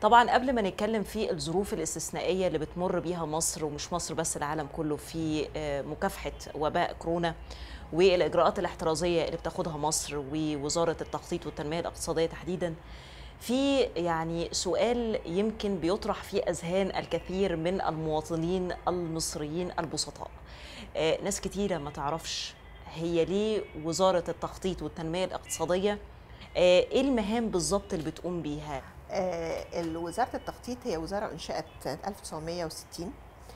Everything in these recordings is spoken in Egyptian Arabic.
طبعا قبل ما نتكلم في الظروف الاستثنائيه اللي بتمر بيها مصر ومش مصر بس العالم كله في مكافحه وباء كورونا والاجراءات الاحترازيه اللي بتاخدها مصر ووزاره التخطيط والتنميه الاقتصاديه تحديدا في يعني سؤال يمكن بيطرح في اذهان الكثير من المواطنين المصريين البسطاء ناس كتيره ما تعرفش هي ليه وزاره التخطيط والتنميه الاقتصاديه ايه المهام بالظبط اللي بتقوم بيها وزاره التخطيط هي وزاره انشئت 1960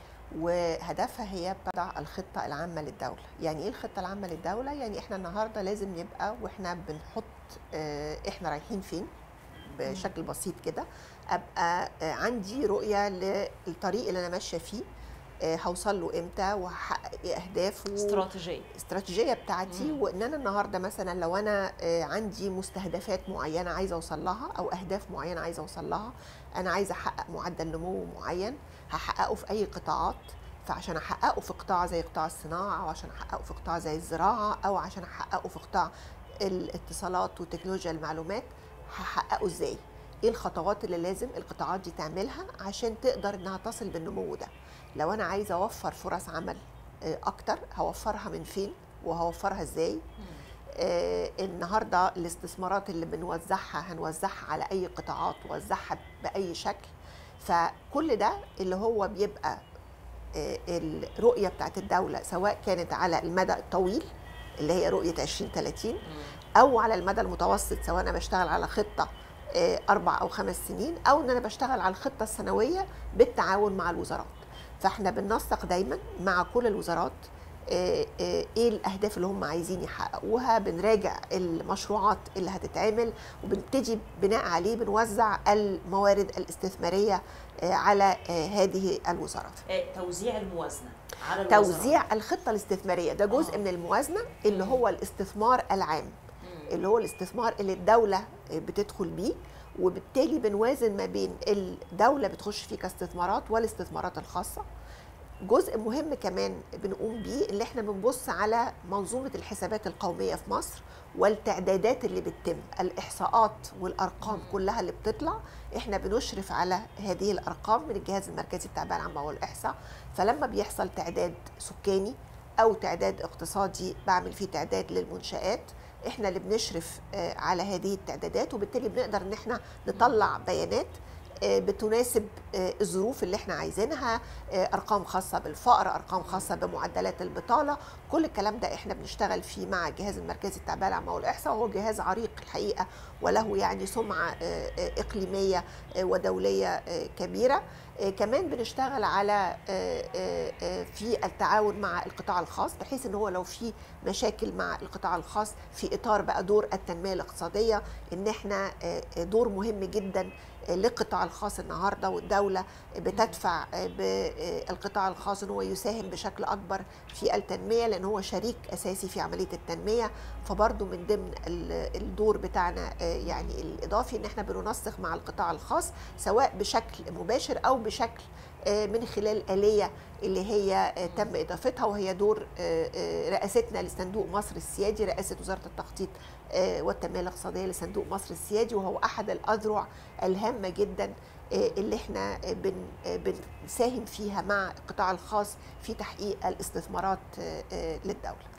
وهدفها هي تضع الخطه العامه للدوله يعني ايه الخطه العامه للدوله يعني احنا النهارده لازم نبقى واحنا بنحط احنا رايحين فين بشكل بسيط كده ابقى عندي رؤيه للطريق اللي انا ماشيه فيه هوصل له امتى وهحقق ايه اهدافه استراتيجيه استراتيجيه بتاعتي مم. وان انا النهارده مثلا لو انا عندي مستهدفات معينه عايزه اوصل لها او اهداف معينه عايزه اوصل لها انا عايزه احقق معدل نمو معين هحققه في اي قطاعات فعشان احققه في قطاع زي قطاع الصناعه او عشان احققه في قطاع زي الزراعه او عشان احققه في قطاع الاتصالات وتكنولوجيا المعلومات هحققه ازاي ايه الخطوات اللي لازم القطاعات دي تعملها عشان تقدر انها تصل بالنمو ده لو انا عايزه اوفر فرص عمل اكتر هوفرها من فين وهوفرها ازاي آه النهارده الاستثمارات اللي بنوزعها هنوزعها على اي قطاعات ووزعها باي شكل فكل ده اللي هو بيبقى آه الرؤيه بتاعت الدوله سواء كانت على المدى الطويل اللي هي رؤيه 2030 او على المدى المتوسط سواء انا بشتغل على خطه اربع او خمس سنين او ان انا بشتغل على الخطه السنويه بالتعاون مع الوزارات فاحنا بننسق دايما مع كل الوزارات ايه الاهداف اللي هم عايزين يحققوها بنراجع المشروعات اللي هتتعمل وبنبتدي بناء عليه بنوزع الموارد الاستثماريه على هذه الوزارات توزيع الموازنه على توزيع الخطه الاستثماريه ده جزء آه. من الموازنه اللي هو الاستثمار العام اللي هو الاستثمار اللي الدوله بتدخل بيه وبالتالي بنوازن ما بين الدوله بتخش فيه كاستثمارات والاستثمارات الخاصه جزء مهم كمان بنقوم بيه اللي احنا بنبص على منظومه الحسابات القوميه في مصر والتعدادات اللي بتتم الاحصاءات والارقام كلها اللي بتطلع احنا بنشرف على هذه الارقام من الجهاز المركزي التعبئه العامه والاحصاء فلما بيحصل تعداد سكاني او تعداد اقتصادي بعمل فيه تعداد للمنشات احنا اللي بنشرف على هذه التعدادات وبالتالي بنقدر ان احنا نطلع بيانات بتناسب الظروف اللي احنا عايزينها ارقام خاصه بالفقر ارقام خاصه بمعدلات البطاله كل الكلام ده احنا بنشتغل فيه مع الجهاز المركزي التعبئه العامه والاحصاء وهو جهاز عريق الحقيقه وله يعني سمعه اقليميه ودوليه كبيره كمان بنشتغل على في التعاون مع القطاع الخاص بحيث ان هو لو في مشاكل مع القطاع الخاص في اطار بقى دور التنميه الاقتصاديه ان احنا دور مهم جدا للقطاع الخاص النهارده والدوله بتدفع بالقطاع الخاص ان هو يساهم بشكل اكبر في التنميه لان هو شريك اساسي في عمليه التنميه فبرضه من ضمن الدور بتاعنا يعني الاضافي ان احنا بننسق مع القطاع الخاص سواء بشكل مباشر او بشكل من خلال آلية اللي هي تم إضافتها وهي دور رئاستنا لصندوق مصر السيادي رئاسة وزارة التخطيط والتنمية الاقتصادية لصندوق مصر السيادي وهو أحد الأذرع الهامة جدا اللي احنا بنساهم فيها مع القطاع الخاص في تحقيق الاستثمارات للدولة